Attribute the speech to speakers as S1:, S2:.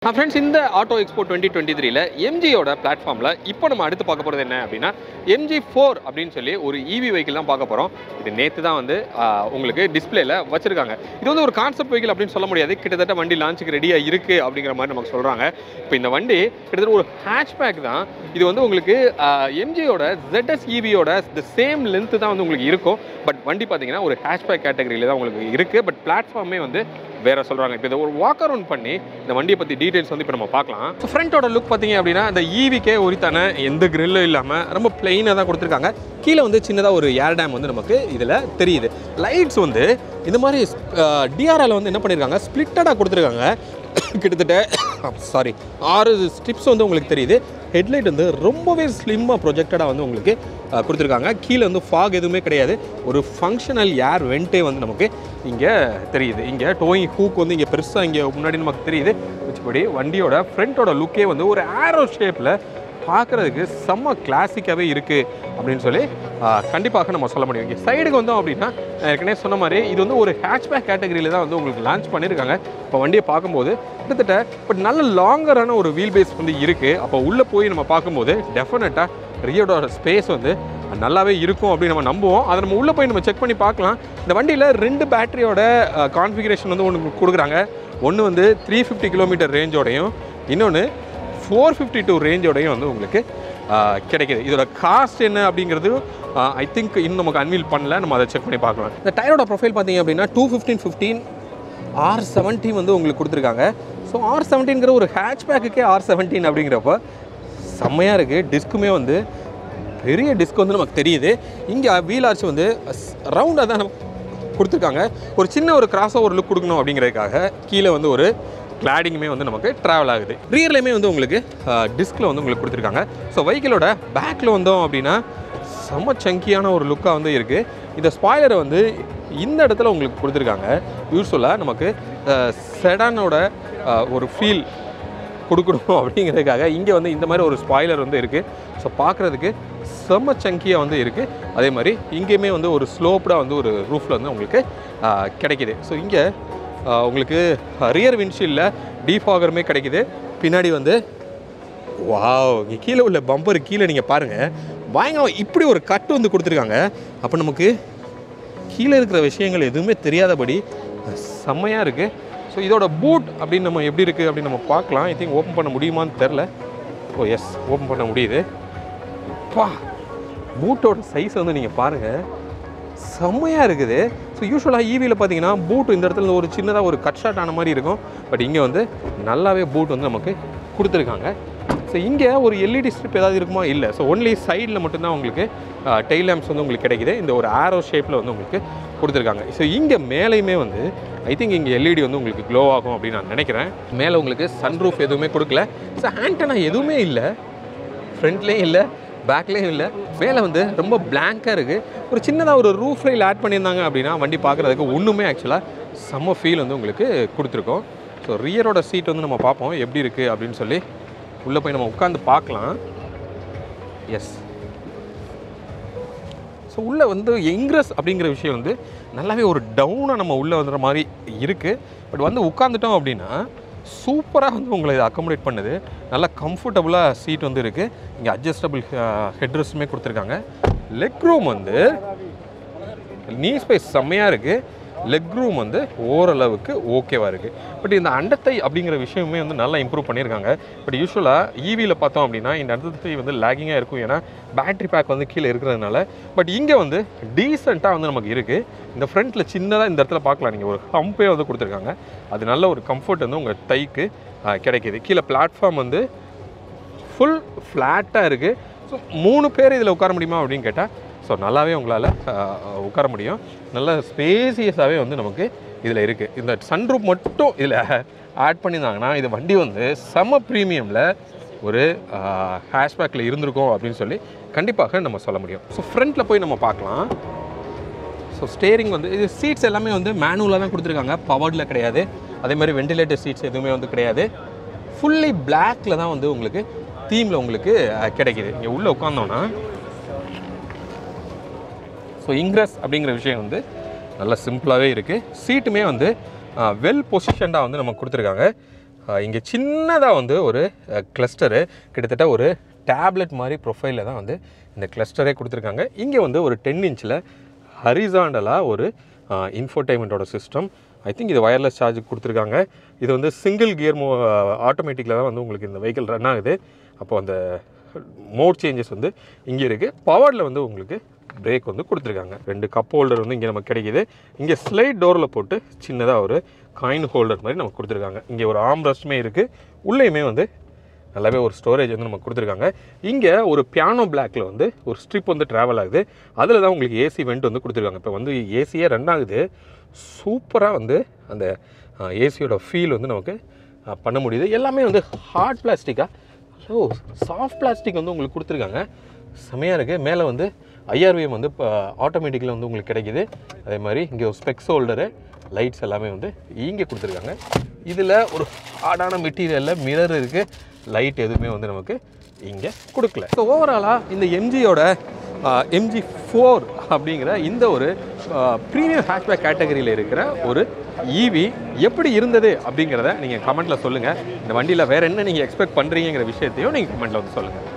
S1: friends இந்த auto expo twenty twenty த்ரீல எம்ஜியோட பிளாட்ஃபார்மில் இப்போ நம்ம அடுத்து பார்க்க போகிறது என்ன அப்படின்னா எம்ஜி ஃபோர் அப்படின்னு சொல்லி ஒரு இவி வெஹிக்கிள் தான் பார்க்க போகிறோம் இது நேற்று தான் வந்து ஆஹ், உங்களுக்கு டிஸ்பிளேல வச்சிருக்காங்க இது வந்து ஒரு கான்செப்ட் வெஹிக்கிள் அப்படின்னு சொல்ல முடியாது கிட்டத்தட்ட வண்டி லான்ச்சுக்கு ரெடியாக இருக்குது அப்படிங்கிற மாதிரி நமக்கு சொல்கிறாங்க இப்போ இந்த வண்டி கிட்டத்தட்ட ஒரு ஹேட்ச்பேக் தான் இது வந்து உங்களுக்கு எம்ஜியோட ZS இவியோட த சேம் லென்த்து தான் வந்து உங்களுக்கு இருக்கும் பட் வண்டி பார்த்தீங்கன்னா ஒரு ஹேட்ச்பேக் கேட்டகரியில் தான் உங்களுக்கு இருக்குது பட் பிளாட்ஃபார்மே வந்து வேற சொல்கிறாங்க இப்போ இதை ஒரு வாக் அரவுண்ட் பண்ணி இந்த வண்டியை பற்றி டீட்டெயில்ஸ் வந்து இப்போ நம்ம பார்க்கலாம் ஸோ ஃப்ரண்ட்டோட லுக் பார்த்தீங்க அப்படின்னா இந்த ஈவிக்கே உரித்தான எந்த கிரில்லும் இல்லாமல் ரொம்ப பிளெயினாக தான் கொடுத்துருக்காங்க கீழே வந்து சின்னதாக ஒரு ஏர் டேம் வந்து நமக்கு இதில் தெரியுது லைட்ஸ் வந்து இந்த மாதிரி டிஆர்எல் வந்து என்ன பண்ணியிருக்காங்க ஸ்ப்ளிட்டடாக கொடுத்துருக்காங்க கிட்டத்தட்ட சாரி ஆறு ஸ்ட்ரிப்ஸ் வந்து உங்களுக்கு தெரியுது ஹெட்லைட் வந்து ரொம்பவே ஸ்லிம்மாக ப்ரொஜெக்டடாக வந்து உங்களுக்கு அஹ், கொடுத்துருக்காங்க கீழே வந்து ஃபாக் எதுவுமே கிடையாது ஒரு ஃபங்க்ஷனல் ஏர் வென்ட்டே வந்து நமக்கு இங்கே தெரியுது இங்கே டோயிங் ஹூக் வந்து இங்கே பெருசாக இங்கே முன்னாடி நமக்கு தெரியுது மிச்சபடி வண்டியோட ஃப்ரண்ட்டோட லுக்கே வந்து ஒரு ஆரோ ஷேப்பில் பார்க்குறதுக்கு செம்ம கிளாசிக்காகவே இருக்குது அப்படின்னு சொல்லி ஆஹ், கண்டிப்பாக நம்ம சொல்ல முடியும் இங்கே சைடுக்கு வந்தோம் அப்படின்னா நான் ஏற்கனவே சொன்ன மாதிரி இது வந்து ஒரு ஹேட்ச்பேக் கேட்டகரியில் தான் வந்து உங்களுக்கு லான்ச் பண்ணியிருக்காங்க இப்போ வண்டியை பார்க்கும்போது கிட்டத்தட்ட பட் நல்ல லாங்கரான ஒரு வீல் பேஸ் வந்து இருக்குது அப்போ உள்ளே போய் நம்ம பார்க்கும்போது டெஃபினட்டாக ரியோட ஸ்பேஸ் வந்து நல்லாவே இருக்கும் அப்படின்னு நம்ம நம்புவோம் அதை நம்ம உள்ளே போய் நம்ம செக் பண்ணி பார்க்கலாம் இந்த வண்டியில் ரெண்டு பேட்டரியோட கான்ஃபிகரேஷன் வந்து ஒன்று கொடுக்குறாங்க ஒன்று வந்து த்ரீ ஃபிஃப்டி கிலோமீட்டர் ரேஞ்சோடையும் இன்னொன்று ஃபோர் ஃபிஃப்டி டூ ரேஞ்சோடையும் வந்து உங்களுக்கு ஆஹ், கிடைக்குது இதோட காஸ்ட் என்ன அப்படிங்கிறது ஐ திங்க் இன்னும் நமக்கு அன்வீல் பண்ணல நம்ம அதை செக் பண்ணி பார்க்கலாம் இந்த டயரோட ப்ரொஃபைல் பார்த்தீங்க அப்படின்னா two fifteen fifteen R seventeen வந்து உங்களுக்கு கொடுத்துருக்காங்க ஸோ ஆர் செவன்டீன்கிற ஒரு ஹேட்ச்பேக்குக்கே ஆர் செவன்டீன் அப்படிங்கிறப்ப செம்மையாக இருக்குது டிஸ்க்குமே வந்து பெரிய டிஸ்க் வந்து நமக்கு தெரியுது இங்கே வீல் ஆர்ச் வந்து ரவுண்டாக தான் நமக்கு கொடுத்துருக்காங்க ஒரு சின்ன ஒரு கிராஸ் ஓவர் லுக் கொடுக்கணும் அப்படிங்கிறதுக்காக கீழே வந்து ஒரு கிளாடிங்குமே வந்து நமக்கு ட்ராவல் ஆகுது ரியர்லையுமே வந்து உங்களுக்கு டிஸ்கில் வந்து உங்களுக்கு கொடுத்துருக்காங்க ஸோ வெஹிக்கிளோட பேக்கில் வந்தோம் அப்படின்னா செம்ம சங்கியான ஒரு லுக்காக வந்து இருக்குது இந்த ஸ்பாய்லரை வந்து இந்த இடத்துல உங்களுக்கு கொடுத்துருக்காங்க யூஸ்வலாக நமக்கு செடானோட ஒரு ஃபீல் கொடுக்கணும் அப்படிங்கிறதுக்காக இங்கே வந்து இந்த மாதிரி ஒரு ஸ்பாய்லர் வந்து இருக்குது ஸோ பார்க்குறதுக்கு செம்ம சங்கியாக வந்து இருக்குது அதே மாதிரி இங்கேயுமே வந்து ஒரு ஸ்லோப்டாக வந்து ஒரு ரூஃபில் வந்து உங்களுக்கு ஆ, கிடைக்குது ஸோ இங்கே ஆ, உங்களுக்கு ரியர் விண்ட்ஷீல்டில் டீஃபாகருமே கிடைக்குது பின்னாடி வந்து வாவ் இங்கே கீழே உள்ள பம்பர் கீழே நீங்கள் பாருங்கள் பயங்கரம் இப்படி ஒரு கட்டு வந்து கொடுத்துருக்காங்க அப்போ நமக்கு கீழே இருக்கிற விஷயங்கள் எதுவுமே தெரியாதபடி செம்மையாக இருக்குது ஸோ இதோட பூட் அப்படின்னு நம்ம எப்படி இருக்குது அப்படின்னு நம்ம பார்க்கலாம் ஐ திங்க் ஓப்பன் பண்ண முடியுமான்னு தெரில ஓ எஸ் ஓப்பன் பண்ண முடியுது பா பூட்டோட சைஸ் வந்து நீங்கள் பாருங்கள் செம்மையாக இருக்குது ஸோ யூஸ்வலாக ஈவியில் பார்த்தீங்கன்னா பூட் இந்த இடத்துல ஒரு சின்னதாக ஒரு கட் ஷாட் ஆன மாதிரி இருக்கும் பட் இங்கே வந்து நல்லாவே பூட் வந்து நமக்கு கொடுத்துருக்காங்க ஸோ இங்கே ஒரு எல்இடி ஸ்ட்ரிப் ஏதாவது இருக்குமா இல்லை ஸோ ஒன்லி சைடில் மட்டும்தான் உங்களுக்கு டெய்ல் லேம்ப்ஸ் வந்து உங்களுக்கு கிடைக்குது இந்த ஒரு ஆரோ ஷேப்பில் வந்து உங்களுக்கு கொடுத்துருக்காங்க ஸோ இங்கே மேலேயுமே வந்து ஐ திங்க் இங்கே எல்இடி வந்து உங்களுக்கு க்ளோ ஆகும் அப்படின்னு நான் நினைக்கிறேன் மேலே உங்களுக்கு சன்ரூஃப் எதுவுமே கொடுக்கல ஸோ ஆண்டனா எதுவுமே இல்லை ஃப்ரண்ட்லேயும் இல்லை பேக்லேயும் இல்லை மேலே வந்து ரொம்ப பிளாங்காக இருக்குது ஒரு சின்னதாக ஒரு ரூஃப் ரைல் ஆட் பண்ணியிருந்தாங்க அப்படின்னா வண்டி பார்க்குறதுக்கு ஒன்றுமே ஆக்சுவலாக செம்ம ஃபீல் வந்து உங்களுக்கு கொடுத்துருக்கோம் ஸோ ரியரோட சீட் வந்து நம்ம பார்ப்போம் எப்படி இருக்குது அப்படின்னு சொல்லி உள்ளே போய் நம்ம உட்காந்து பார்க்கலாம் எஸ் ஸோ உள்ளே வந்து எங்ரஸ் அப்படிங்கிற விஷயம் வந்து நல்லாவே ஒரு டவுனாக நம்ம உள்ளே வந்துடுற மாதிரி இருக்குது பட் வந்து உட்காந்துட்டோம் அப்படின்னா சூப்பராக வந்து உங்களை அக்கமடேட் பண்ணுது நல்லா கம்ஃபர்டபுளாக சீட் வந்து இருக்குது இங்கே அட்ஜஸ்டபிள் ஹெட்ரெஸ்ட்டுமே கொடுத்துருக்காங்க லெக் ரூம் வந்து நீ ஸ்பேஸ் செம்மையாக இருக்குது லெக் ரூம் வந்து ஓரளவுக்கு ஓகேவாக இருக்குது பட் இந்த அண்டத்தை அப்படிங்கிற விஷயமே வந்து நல்லா இம்ப்ரூவ் பண்ணியிருக்காங்க பட் யூஸ்வலாக ஈவியில் பார்த்தோம் அப்படின்னா இந்த அண்டத்தை வந்து லேகிங்காக இருக்கும் ஏன்னா பேட்டரி பேக் வந்து கீழே இருக்கிறதுனால பட் இங்கே வந்து டீசெண்டாக வந்து நமக்கு இருக்குது இந்த ஃப்ரண்ட்டில் சின்னதாக இந்த இடத்துல பார்க்கலாம் நீங்கள் ஒரு ஹம்பே வந்து கொடுத்துருக்காங்க அது நல்ல ஒரு கம்ஃபர்ட் வந்து உங்கள் தைக்கு ஆஹ், கிடைக்கிது கீழே பிளாட்ஃபார்ம் வந்து ஃபுல் ஃப்ளாட்டாக இருக்குது ஸோ மூணு பேர் இதில் உட்கார முடியுமா அப்படின்னு கேட்டால் ஸோ நல்லாவே உங்களால் உட்கார முடியும் நல்ல ஸ்பேசியஸாகவே வந்து நமக்கு இதில் இருக்குது இந்த சன்ரூப் மட்டும் இதில் ஆட் பண்ணியிருந்தாங்கன்னா இது வண்டி வந்து செம ப்ரீமியமில் ஒரு ஹேஷ்பேக்கில் இருந்திருக்கும் அப்படின்னு சொல்லி கண்டிப்பாக நம்ம சொல்ல முடியும் ஸோ ஃப்ரண்ட்டில் போய் நம்ம பார்க்கலாம் ஸோ ஸ்டேரிங் வந்து இது சீட்ஸ் எல்லாமே வந்து மேனுவலாக தான் கொடுத்துருக்காங்க பவர்டில் கிடையாது அதே மாதிரி வெண்டிலேட்டர் சீட்ஸ் எதுவுமே வந்து கிடையாது ஃபுல்லி பிளாக்ல தான் வந்து உங்களுக்கு தீமில் உங்களுக்கு அஹ், கிடைக்குது இங்கே உள்ளே உட்காந்தோன்னா ஸோ இங்க்ரஸ் அப்படிங்கிற விஷயம் வந்து நல்லா சிம்பிளாகவே இருக்குது சீட்டுமே வந்து வெல் பொசிஷன்டாக வந்து நமக்கு கொடுத்துருக்காங்க இங்கே சின்னதாக வந்து ஒரு கிளஸ்டரு கிட்டத்தட்ட ஒரு டேப்லெட் மாதிரி ப்ரொஃபைலில் தான் வந்து இந்த கிளஸ்டரே கொடுத்துருக்காங்க இங்கே வந்து ஒரு டென் இன்ச்சில் ஹரிசாண்டலாக ஒரு இன்ஃபோடைன்மெண்ட்டோட சிஸ்டம் ஐ திங்க் இது வயர்லெஸ் சார்ஜ் கொடுத்துருக்காங்க இது வந்து சிங்கிள் கியர் மோ ஆட்டோமேட்டிக்கில் தான் வந்து உங்களுக்கு இந்த வெஹிக்கிள் ரன் ஆகுது அப்போ அந்த மோட் சேஞ்சஸ் வந்து இங்கே இருக்குது பவரில் வந்து உங்களுக்கு பிரேக் வந்து கொடுத்துருக்காங்க ரெண்டு கப் ஹோல்டர் வந்து இங்கே நமக்கு கிடைக்கிது இங்கே ஸ்லைட் டோரில் போட்டு சின்னதாக ஒரு காயின் ஹோல்டர் மாதிரி நமக்கு கொடுத்துருக்காங்க இங்கே ஒரு ஆம் ரெஸ்ட்டுமே இருக்குது உள்ளேயுமே வந்து நல்லாவே ஒரு ஸ்டோரேஜ் வந்து நமக்கு கொடுத்துருக்காங்க இங்கே ஒரு பியானோ பிளாக்ல வந்து ஒரு ஸ்ட்ரிப் வந்து ட்ராவல் ஆகுது அதில் தான் உங்களுக்கு ஏசி வெண்ட் வந்து கொடுத்துருக்காங்க இப்போ வந்து ஏசியே ரன் ஆகுது சூப்பராக வந்து அந்த ஏசியோட ஃபீல் வந்து நமக்கு அஹ், பண்ண முடியுது எல்லாமே வந்து ஹார்ட் பிளாஸ்டிக்காக ஸோ சாஃப்ட் பிளாஸ்டிக் வந்து உங்களுக்கு கொடுத்துருக்காங்க செமையாக இருக்குது மேலே வந்து ஐஆர்விஎம் வந்து இப்போ ஆட்டோமேட்டிக்கில் வந்து உங்களுக்கு கிடைக்குது அதே மாதிரி இங்கே ஒரு ஸ்பெக்ஸ் ஹோல்டரு லைட்ஸ் எல்லாமே வந்து இங்கே கொடுத்துருக்காங்க இதில் ஒரு ஹார்டான மெட்டீரியலில் மிரர் இருக்குது லைட் எதுவுமே வந்து நமக்கு இங்கே கொடுக்கல ஸோ ஓவராலாக இந்த எம்ஜியோட எம்ஜி ஃபோர் அப்படிங்கிற இந்த ஒரு ப்ரீமியம் ஹேஷ்பேக் கேட்டகரியில் இருக்கிற ஒரு ஈவி எப்படி இருந்தது அப்படிங்கிறத நீங்கள் கமெண்ட்டில் சொல்லுங்கள் இந்த வண்டியில் வேறு என்ன நீங்கள் எக்ஸ்பெக்ட் பண்ணுறீங்கிற விஷயத்தையும் நீங்கள் கமெண்ட்டில் வந்து சொல்லுங்கள்